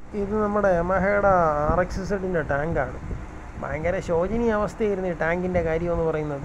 ഇത് നമ്മുടെ യമഹയുടെ R X സെഡിൻ്റെ ടാങ്കാണ് ഭയങ്കര ശോചനീയ അവസ്ഥയായിരുന്നു ഈ ടാങ്കിൻ്റെ കാര്യം എന്ന് പറയുന്നത്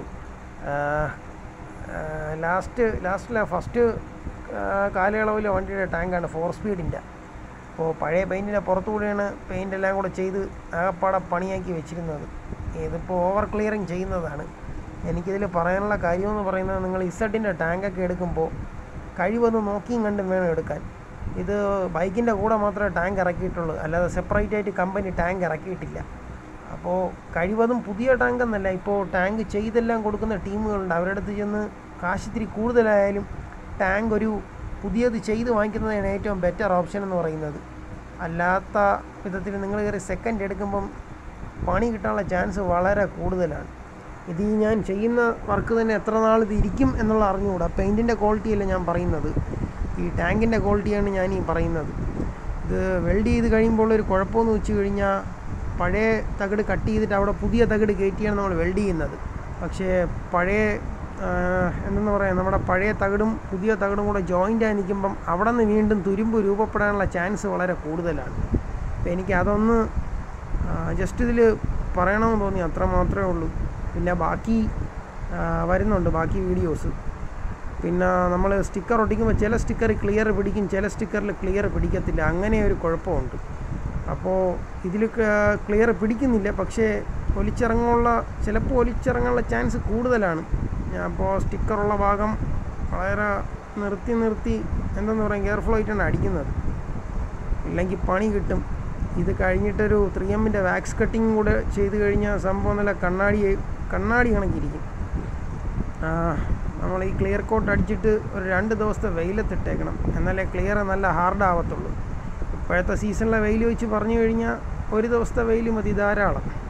ലാസ്റ്റ് ലാസ്റ്റിലെ ഫസ്റ്റ് കാലയളവിലെ വണ്ടിയുടെ ടാങ്കാണ് ഫോർ സ്പീഡിൻ്റെ അപ്പോൾ പഴയ പെയിൻറ്റിൻ്റെ പുറത്തുകൂടെയാണ് പെയിൻ്റ് എല്ലാം കൂടെ ചെയ്ത് ആകപ്പാടെ പണിയാക്കി വെച്ചിരുന്നത് ഇതിപ്പോൾ ഓവർ ക്ലിയറിങ് ചെയ്യുന്നതാണ് എനിക്കിതിൽ പറയാനുള്ള കാര്യമെന്ന് പറയുന്നത് നിങ്ങൾ ഇസഡിൻ്റെ ടാങ്കൊക്കെ എടുക്കുമ്പോൾ കഴിവൊന്ന് നോക്കിയും കണ്ടും വേണം എടുക്കാൻ ഇത് ബൈക്കിൻ്റെ കൂടെ മാത്രമേ ടാങ്ക് ഇറക്കിയിട്ടുള്ളൂ അല്ലാതെ സെപ്പറേറ്റ് ആയിട്ട് കമ്പനി ടാങ്ക് ഇറക്കിയിട്ടില്ല അപ്പോൾ കഴിവതും പുതിയ ടാങ്ക് എന്നല്ല ഇപ്പോൾ ടാങ്ക് ചെയ്തെല്ലാം കൊടുക്കുന്ന ടീമുകളുണ്ട് അവരുടെ അടുത്ത് ചെന്ന് കാശിത്തിരി കൂടുതലായാലും ടാങ്ക് ഒരു പുതിയത് ചെയ്ത് വാങ്ങിക്കുന്നതാണ് ഏറ്റവും ബെറ്റർ ഓപ്ഷൻ എന്ന് പറയുന്നത് അല്ലാത്ത വിധത്തിൽ നിങ്ങൾ കയറി സെക്കൻഡ് എടുക്കുമ്പം പണി കിട്ടാനുള്ള ചാൻസ് വളരെ കൂടുതലാണ് ഇത് ഈ ഞാൻ ചെയ്യുന്ന വർക്ക് തന്നെ എത്ര നാൾ ഇത് ഇരിക്കും എന്നുള്ള അറിഞ്ഞുകൂടാ പെയിൻറ്റിൻ്റെ ക്വാളിറ്റിയല്ല ഞാൻ പറയുന്നത് ഈ ടാങ്കിൻ്റെ ക്വാളിറ്റിയാണ് ഞാൻ ഈ പറയുന്നത് ഇത് വെൽഡ് ചെയ്ത് കഴിയുമ്പോൾ ഒരു കുഴപ്പമെന്ന് വെച്ച് കഴിഞ്ഞാൽ പഴയ തകിട് കട്ട് ചെയ്തിട്ട് അവിടെ പുതിയ തകിട് കയറ്റിയാണ് നമ്മൾ വെൽഡ് ചെയ്യുന്നത് പക്ഷേ പഴയ എന്തെന്ന് പറയാം നമ്മുടെ പഴയ തകിടും പുതിയ തകിടും കൂടെ ജോയിൻ്റ് ആയി നിൽക്കുമ്പം അവിടെ നിന്ന് വീണ്ടും തുരുമ്പ് രൂപപ്പെടാനുള്ള ചാൻസ് വളരെ കൂടുതലാണ് അപ്പോൾ എനിക്ക് അതൊന്ന് ജസ്റ്റ് ഇതിൽ പറയണമെന്ന് തോന്നി അത്ര മാത്രമേ ഉള്ളൂ പിന്നെ ബാക്കി വരുന്നുണ്ട് ബാക്കി വീഡിയോസ് പിന്നെ നമ്മൾ സ്റ്റിക്കർ ഒട്ടിക്കുമ്പോൾ ചില സ്റ്റിക്കർ ക്ലിയർ പിടിക്കും ചില സ്റ്റിക്കറിൽ ക്ലിയർ പിടിക്കത്തില്ല അങ്ങനെ ഒരു കുഴപ്പമുണ്ട് അപ്പോൾ ഇതിൽ ക്ലിയർ പിടിക്കുന്നില്ല പക്ഷേ ഒലിച്ചിറങ്ങാനുള്ള ചിലപ്പോൾ ഒലിച്ചിറങ്ങാനുള്ള ചാൻസ് കൂടുതലാണ് ഞാൻ അപ്പോൾ സ്റ്റിക്കറുള്ള ഭാഗം വളരെ നിർത്തി നിർത്തി എന്തെന്ന് പറയാം കെയർഫുൾ ആയിട്ടാണ് അടിക്കുന്നത് ഇല്ലെങ്കിൽ പണി കിട്ടും ഇത് കഴിഞ്ഞിട്ടൊരു ത്രീ എമ്മിൻ്റെ വാക്സ് കട്ടിങ് കൂടെ ചെയ്ത് കഴിഞ്ഞാൽ സംഭവം നല്ല കണ്ണാടി കണ്ണാടി കണക്കിരിക്കും നമ്മൾ ഈ ക്ലിയർ കോട്ട് അടിച്ചിട്ട് ഒരു രണ്ട് ദിവസത്തെ വെയിലത്തിട്ടേക്കണം എന്നാലേ ക്ലിയർ നല്ല ഹാർഡ് ആവത്തുള്ളൂ ഇപ്പോഴത്തെ സീസണിലെ വെയിൽ വെച്ച് പറഞ്ഞു കഴിഞ്ഞാൽ ഒരു ദിവസത്തെ വെയിൽ മതി ധാരാളം